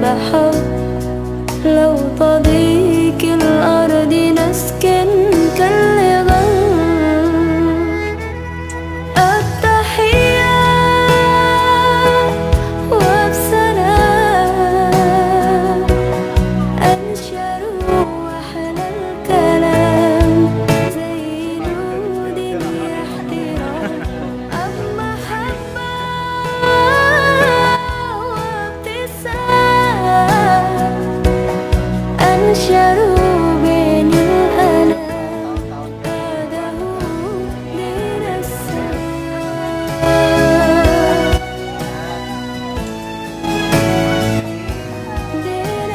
بحب لو تضيق الأرض نسكن كاللغم التحية وبسلام أنشر وحلى الكلام زي نود احترام أب محبة وابتسام أنشروا بين الأنام هذا هو دين السلام دين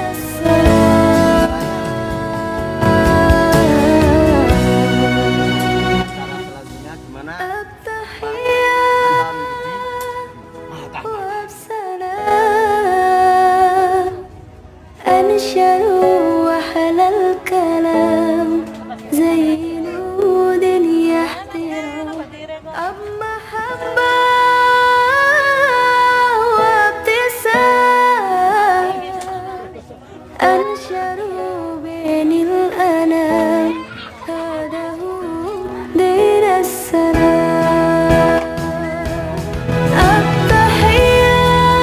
السلام lagunya gimana? التحية Ah, tak. وبسلام أنشروا وحلى الكلام زي نود يحترم أب محبة وابتسام أنشروا بين الأنام هذا هو دين السلام التحية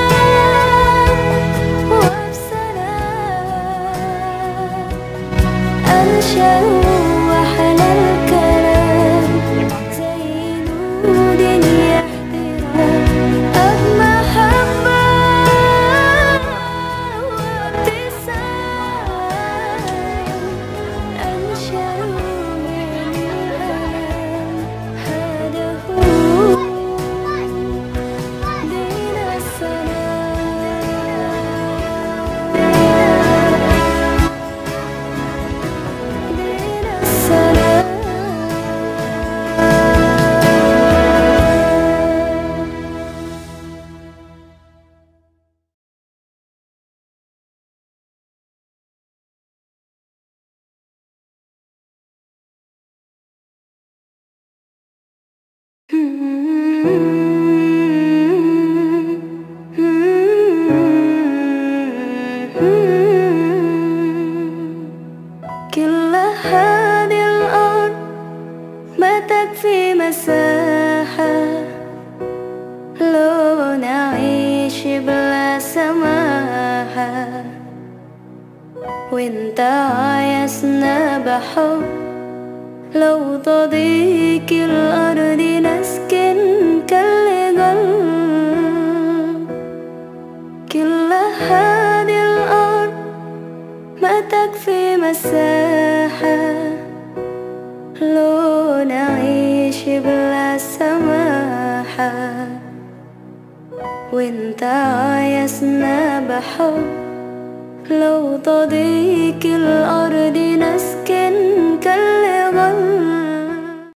وبسلام أنشروا وحلى الكلام زي نود يحترم أب محبة وابتسام أنشروا من الألم هذا هو دين السلام دين السلام كل هذه الأرض ما تكفي مساحة لو نعيش بلا سماحة وانت عايزنا بحب لو تضيق الأرض نسكن كالقلب كل هذه الأرض ما تكفي مساحة لو نعيش بلا سماحة وانت عايزنا بحب لو تضيق الأرض نسكن كالغم